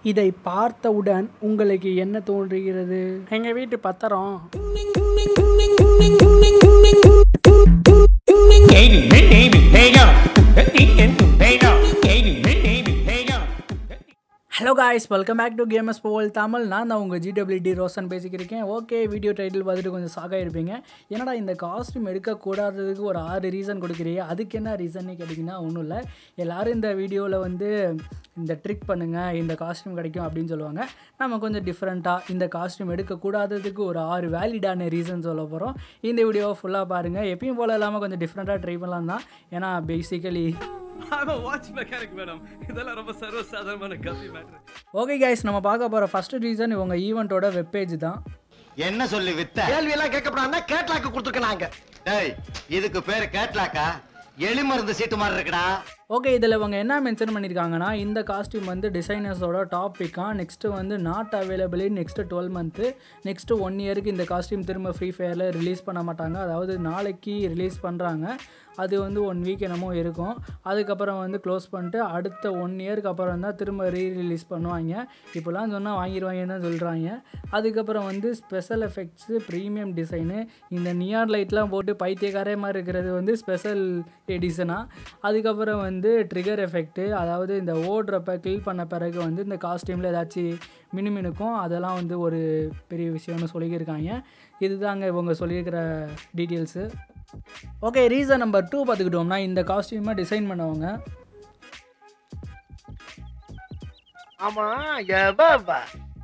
இதை பார்த்தவுடன் உங்களுக்கு என்ன தோன்றுகிறது எங்கள் வீட்டு பத்திரம் hello guys welcome back to games bowl Tamil நான் தான் உங்கள் ஜிடபிள்யூடி ரோசன் பேசிக்கிருக்கேன் ஓகே வீடியோ டைட்டில் பார்த்துட்டு கொஞ்சம் சாக இருப்பீங்க என்னடா இந்த காஸ்ட்யூம் எடுக்கக்கூடாததுக்கு ஒரு ஆறு ரீசன் கொடுக்குறீங்க அதுக்கு என்ன ரீசன்னு கேட்டிங்கன்னா ஒன்றும் இல்லை எல்லோரும் இந்த வீடியோவில் வந்து இந்த ட்ரிக் பண்ணுங்கள் இந்த காஸ்ட்யூம் கிடைக்கும் அப்படின்னு சொல்லுவாங்க நம்ம கொஞ்சம் டிஃப்ரெண்ட்டாக இந்த காஸ்ட்யூம் எடுக்கக்கூடாததுக்கு ஒரு ஆறு வேலிடான ரீசன் சொல்ல போகிறோம் இந்த வீடியோவை ஃபுல்லாக பாருங்கள் எப்பயும் போல் இல்லாமல் கொஞ்சம் டிஃப்ரெண்ட்டாக ட்ரை பண்ணலாம் தான் ஏன்னா basically I'm a watch mechanic, madam. இதெல்லாம் ரொம்ப சர்வசாதாரணமான கம்மி மேட்ரு ஓகே கைஸ் நம்ம பார்க்க போகிற ஃபஸ்ட்டு ரீசன் இவங்க ஈவெண்ட்டோட வெப்பேஜ் தான் என்ன சொல்லி வித்த கேள்வி எல்லாம் கேட்கப்படாம கேட்லாக்கு கொடுத்துருக்காங்க டேய் இதுக்கு பேரு கேட்லாக்கா எலி மருந்து சீட்டு மாதிரி இருக்குடா ஓகே இதில் இவங்க என்ன மென்ஷன் பண்ணியிருக்காங்கன்னா இந்த காஸ்டியூம் வந்து டிசைனர்ஸோட டாப் பிக்காக நெக்ஸ்ட்டு வந்து not available next twelve month next one இயருக்கு இந்த காஸ்டியூம் திரும்ப ஃப்ரீ ஃபயரில் ரிலீஸ் பண்ண மாட்டாங்க அதாவது நாளைக்கு ரிலீஸ் பண்ணுறாங்க அது வந்து ஒன் வீக் என்னமோ இருக்கும் அதுக்கப்புறம் வந்து க்ளோஸ் பண்ணிட்டு அடுத்த ஒன் இயருக்கு அப்புறம் தான் திரும்ப ரீ ரிலீஸ் பண்ணுவாங்க இப்போலாம் சொன்னால் வாங்கிடுவாங்கன்னு தான் சொல்கிறாங்க அதுக்கப்புறம் வந்து ஸ்பெஷல் எஃபெக்ட்ஸு ப்ரீமியம் டிசைனு இந்த நியார் லைட்லாம் போட்டு பைத்தியக்காரே மாதிரி இருக்கிறது வந்து ஸ்பெஷல் எடிஷனாக அதுக்கப்புறம் வந்து ட்ரிகர் எஃபெக்ட்டு அதாவது இந்த ஓடுறப்ப கில் பண்ண பிறகு வந்து இந்த காஸ்டியூமில் ஏதாச்சும் மினுமினுக்கும் அதெல்லாம் வந்து ஒரு பெரிய விஷயம்னு சொல்லியிருக்காங்க இதுதாங்க இவங்க சொல்லியிருக்கிற details okay reason number two பார்த்துக்கிட்டோம்னா இந்த காஸ்டியூமை டிசைன் பண்ணவங்க ஆமா எவ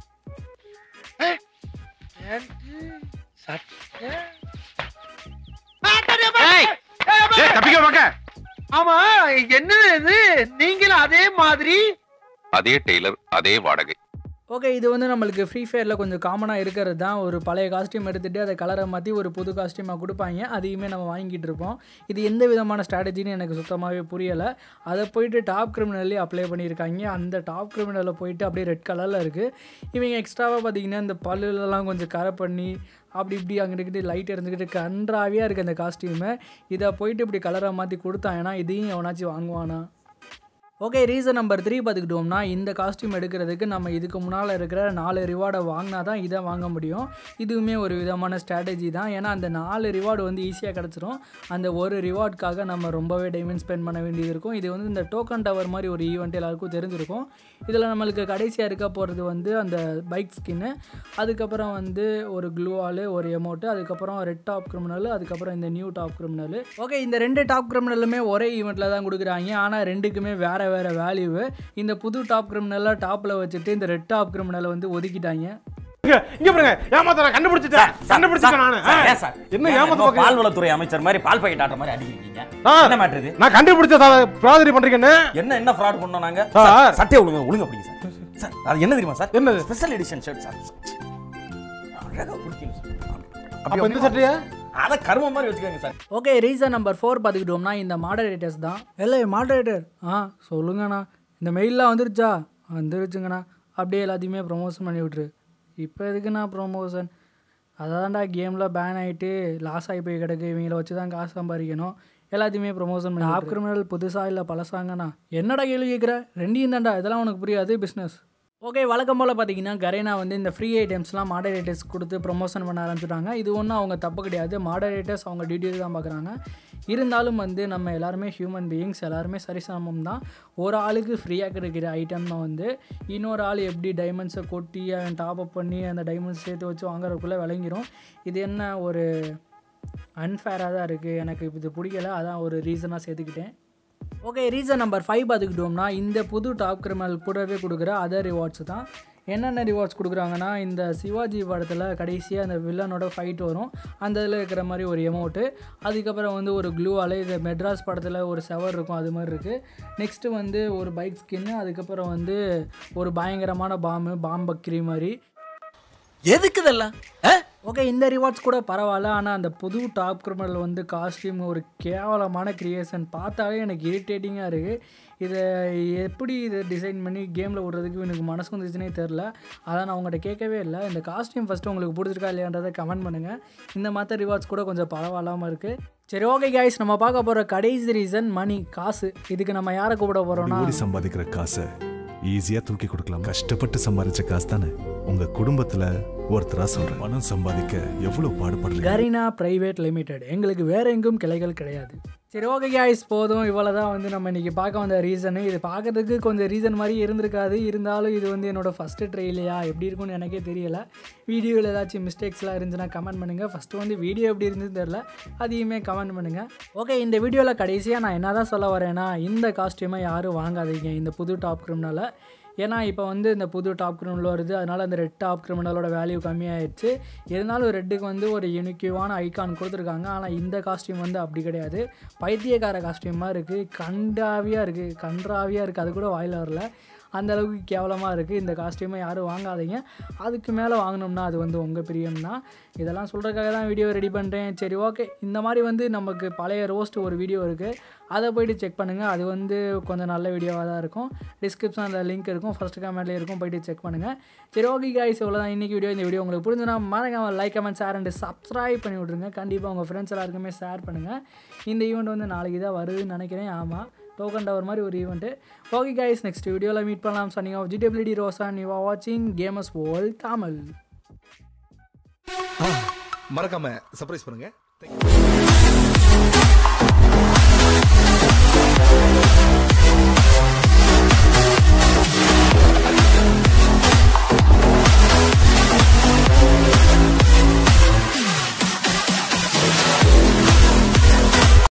தப்பிக்க பாக்க ஆமா என்ன இது நீங்களும் அதே மாதிரி அதே டெய்லர் அதே வாடகை ஓகே இது வந்து நம்மளுக்கு ஃப்ரீ ஃபயரில் கொஞ்சம் காமனாக இருக்கிறது தான் ஒரு பழைய காஸ்டியூம் எடுத்துகிட்டு அதை கலரை மாற்றி ஒரு புது காஸ்டியூமாக கொடுப்பாங்க அதையுமே நம்ம வாங்கிட்டு இருப்போம் இது எந்த விதமான ஸ்ட்ராட்டஜின்னு எனக்கு சுத்தமாகவே புரியலை அதை போயிட்டு டாப் கிரிமினல்லே அப்ளை பண்ணியிருக்காங்க அந்த டாப் கிரிமினலில் போயிட்டு அப்படியே ரெட் கலரில் இருக்குது இவங்க எக்ஸ்ட்ராவாக பார்த்தீங்கன்னா இந்த பல்லுலலாம் கொஞ்சம் கரை பண்ணி அப்படி இப்படி அங்கிட்டு லைட் எரிஞ்சுக்கிட்டு கன்றாவியாக இருக்குது அந்த காஸ்டியூமு இதை போயிட்டு இப்படி கலரை மாற்றி கொடுத்தாங்கன்னா இதையும் எவனாச்சும் வாங்குவானா ஓகே ரீசன் நம்பர் த்ரீ பார்த்துக்கிட்டோம்னா இந்த காஸ்டியூம் எடுக்கிறதுக்கு நம்ம இதுக்கு முன்னால் இருக்கிற நாலு ரிவார்டை வாங்கினா தான் இதை வாங்க முடியும் இதுவுமே ஒரு விதமான ஸ்ட்ராட்டஜி தான் ஏன்னா அந்த நாலு ரிவார்டு வந்து ஈஸியாக கிடச்சிரும் அந்த ஒரு ரிவார்டுக்காக நம்ம ரொம்பவே டைமண்ட் ஸ்பெண்ட் பண்ண வேண்டியது இருக்கும் இது வந்து இந்த டோக்கன் டவர் மாதிரி ஒரு ஈவெண்ட் எல்லாருக்கும் தெரிஞ்சிருக்கும் இதில் நம்மளுக்கு கடைசியாக இருக்க போகிறது வந்து அந்த பைக் ஸ்கின்னு அதுக்கப்புறம் வந்து ஒரு க்ளூவாலு ஒரு எமௌண்ட்டு அதுக்கப்புறம் ரெட் டாப் கிரிமினல் அதுக்கப்புறம் இந்த நியூ டாப் கிரிமினல் ஓகே இந்த ரெண்டு டாப் கிரிமினலுமே ஒரே ஈவெண்ட்டில் தான் கொடுக்குறாங்க ஆனால் ரெண்டுக்குமே வேறு வேறு வேல்யூ இந்த புது டாப் கிரிமினலாக டாப்பில் வச்சுட்டு இந்த ரெட் டாப் கிரிமினலை வந்து ஒதுக்கிட்டாங்க இங்க பாருங்க ஏமாத்த நான் கண்டுபிடிச்சிட்டேன் கண்டுபிடிச்சிட்டேன் நானு ஆ. ஏன் சார் என்ன ஏன் ஏமாத்த என்னமோ பாக்குறீங்க? பால்வளத்துறை அமைச்சர் மாதிரி பால் பாக்கெட் ஆட்ட மாதிரி அடிக்கிறீங்க ஆ. என்ன மேட்ரு இது நான் கண்டுபிடிச்ச பிராதரி பண்றீங்கன்னு என்ன என்ன ஃப்ராட் பண்ணோம் நாங்க சார். சார், சட்டையை ஒழுங்க ஒழுங்க பிடிங்க சார் சார் அது என்ன தெரியுமா சார் என்னது? ஸ்பெஷல் எடிஷன் ஷர்ட் சார் அழகா பிடிக்கும் சார் அப்ப இந்த சட்டையா அத கரும மாதிரி வச்சுக்கோங்க sir okay reason number four பார்த்துக்கிட்டோம்னா இந்த மாடரேட்டர்ஸ் தான் இல்லை மாடரேட்டர் ஆ சொல்லுங்கண்ணா இந்த மெயிலெலாம் வந்துருச்சா வந்துருச்சுங்கண்ணா அப்படியே எல்லாத்தையுமே ப்ரொமோஷன் பண்ணி விட்ரு இப்போ எதுக்குண்ணா ப்ரொமோஷன் அதான்டா கேமில் பேன் ஆகிட்டு லாஸ் ஆகி போய் கிடக்கு இவங்கள வச்சு தான் காசு சம்பாதிக்கணும் எல்லாத்தையுமே ப்ரொமோஷன் பண்ணி ஆப் கிரிமினல் புதுசாக இல்லை பழசாங்கண்ணா என்னடா கேள்வி கேட்குற ரெண்டையும் தான்டா இதெல்லாம் உனக்கு புரியாது பிஸ்னஸ் ஓகே வழக்கம் போல் பார்த்தீங்கன்னா கரேனா வந்து இந்த ஃப்ரீ ஐட்டம்ஸ்லாம் மாடரேட்டர்ஸ் கொடுத்து ப்ரொமோஷன் பண்ண ஆரம்பிச்சிட்டாங்க இது ஒன்றும் அவங்க தப்பு கிடையாது மாடரேட்டர்ஸ் அவங்க டியூட்டி தான் பார்க்குறாங்க இருந்தாலும் வந்து நம்ம எல்லாருமே ஹியூமன் பீயிங்ஸ் எல்லாருமே சரிசமம் தான் ஒரு ஆளுக்கு ஃப்ரீயாக கிடைக்கிற ஐட்டம் தான் வந்து இன்னொரு ஆள் எப்படி டைமண்ட்ஸை கொட்டி அவன் டாப் அப் பண்ணி அந்த டைமண்ட்ஸ் சேர்த்து வச்சு வாங்குறதுக்குள்ளே விளங்கிரும் இது என்ன ஒரு அன்ஃபேராக தான் இருக்குது எனக்கு இது பிடிக்கல அதான் ஒரு ரீசனாக சேர்த்துக்கிட்டேன் ஓகே ரீசன் நம்பர் ஃபைவ் பார்த்துக்கிட்டோம்னா இந்த புது டாப் கிரிமினல் கூடவே கொடுக்குற அதர் ரிவார்ட்ஸ் தான் என்னென்ன ரிவார்ட்ஸ் கொடுக்குறாங்கன்னா இந்த சிவாஜி படத்தில் கடைசியாக அந்த வில்லனோட ஃபைட் வரும் அந்த இதில் இருக்கிற மாதிரி ஒரு எமௌண்ட்டு அதுக்கப்புறம் வந்து ஒரு க்ளூவால் இது மெட்ராஸ் படத்தில் ஒரு செவர் இருக்கும் அது மாதிரி இருக்குது நெக்ஸ்ட்டு வந்து ஒரு பைக் ஸ்கின்னு அதுக்கப்புறம் வந்து ஒரு பயங்கரமான பாம்பு பாம்பக்கிரி மாதிரி எதுக்கு இதெல்லாம் ஓகே இந்த ரிவார்ட்ஸ் கூட பரவாயில்ல ஆனால் அந்த புது டாப் கிரிமினல் வந்து காஸ்டியூம் ஒரு கேவலமான கிரியேஷன் பார்த்தாலே எனக்கு இரிட்டேட்டிங்காக இருக்குது இதை எப்படி இதை டிசைன் பண்ணி கேமில் விடுறதுக்கு எனக்கு மனசு வந்துச்சுனே தெரில அதான் நான் உங்கள்கிட்ட கேட்கவே இல்லை இந்த காஸ்டியூம் ஃபஸ்ட்டு உங்களுக்கு பிடிச்சிருக்கா இல்லையான்றதை கமெண்ட் பண்ணுங்கள் இந்த மற்ற ரிவார்ட்ஸ் கூட கொஞ்சம் பரவாயில்லாமல் இருக்குது சரி ஓகே கைஸ் நம்ம பார்க்க போகிற கடைசி ரீசன் மணி காசு இதுக்கு நம்ம யாரை கூப்பிட போகிறோம்னா ஓடி சம்பாதிக்கிற காசை ஈஸியா தூக்கி கொடுக்கலாம் கஷ்டப்பட்டு சம்பாதிச்ச காசு தானே உங்க குடும்பத்துல ஒருத்தரா சொல்றேன் பணம் சம்பாதிக்க எவ்வளவு பாடுபடுறீங்க கரீனா பிரைவேட் லிமிடெட் எங்களுக்கு வேற எங்கும் கிளைகள் கிடையாது சரி ஓகே guys போதும் இவ்வளோ தான் வந்து நம்ம இன்றைக்கி பார்க்க வந்த ரீசனு இது பார்க்கறதுக்கு கொஞ்சம் ரீசன் மாதிரி இருந்திருக்காது இருந்தாலும் இது வந்து என்னோடய ஃபஸ்ட்டு ட்ரெயிலையா எப்படி இருக்கும்னு எனக்கே தெரியல வீடியோவில் ஏதாச்சும் மிஸ்டேக்ஸ்லாம் இருந்துச்சுன்னா கமெண்ட் பண்ணுங்கள் ஃபஸ்ட்டு வந்து வீடியோ எப்படி இருந்துன்னு தெரில அதையுமே கமெண்ட் பண்ணுங்கள் ஓகே இந்த வீடியோவில் கடைசியாக நான் என்ன தான் சொல்ல வரேன்னா இந்த காஸ்டியூமை யாரும் வாங்காதீங்க இந்த புது டாப் கிரிமினலை ஏன்னா இப்போ வந்து இந்த புது டாப் கிரிமினல் வருது அதனால் அந்த ரெட் டாப் கிரிமினலோட வேல்யூ கம்மியாயிடுச்சு இருந்தாலும் ரெட்டுக்கு வந்து ஒரு யூனிக்யூவான ஐகான் கொடுத்துருக்காங்க ஆனால் இந்த காஸ்டியூம் வந்து அப்படி கிடையாது பைத்தியக்கார காஸ்டியூமாக இருக்குது கண்டாவியாக இருக்குது கன்றாவியாக இருக்குது அது கூட வாயில் வரல அந்த அளவுக்கு கேவலமாக இருக்குது இந்த காஸ்டியூமை யாரும் வாங்காதீங்க அதுக்கு மேலே வாங்கினோம்னா அது வந்து உங்கள் பிரியம் தான் இதெல்லாம் சொல்கிறதுக்காக தான் வீடியோ ரெடி பண்ணுறேன் சரி ஓகே இந்த மாதிரி வந்து நமக்கு பழைய ரோஸ்ட் ஒரு வீடியோ இருக்குது அதை போயிட்டு செக் பண்ணுங்கள் அது வந்து கொஞ்சம் நல்ல வீடியோவாக தான் இருக்கும் டிஸ்கிரிப்ஷனில் லிங்க் இருக்கும் ஃபஸ்ட் கமெண்ட்லேயே இருக்கும் போயிட்டு செக் பண்ணுங்கள் சரி ஓகே guys இவ்வளோ தான் இன்றைக்கி வீடியோ இந்த வீடியோ உங்களுக்கு புரிஞ்சுனா மறக்காம like comment share and subscribe பண்ணி விட்ருங்க கண்டிப்பாக உங்கள் ஃப்ரெண்ட்ஸ் எல்லாருக்குமே ஷேர் பண்ணுங்கள் இந்த ஈவெண்ட் வந்து நாளைக்கு தான் வருதுன்னு நினைக்கிறேன் ஆமாம் டோக்கன் டவர் மாதிரி ஒரு ஈவெண்ட்டு ஓகே கைஸ் நெக்ஸ்ட் வீடியோவில் மீட் பண்ணலாம் signing off GWT Rosa you are வாட்சிங் கேமஸ் வேர்ல்ட் தமிழ் மறக்காம சர்ப்ரைஸ் பண்ணுங்க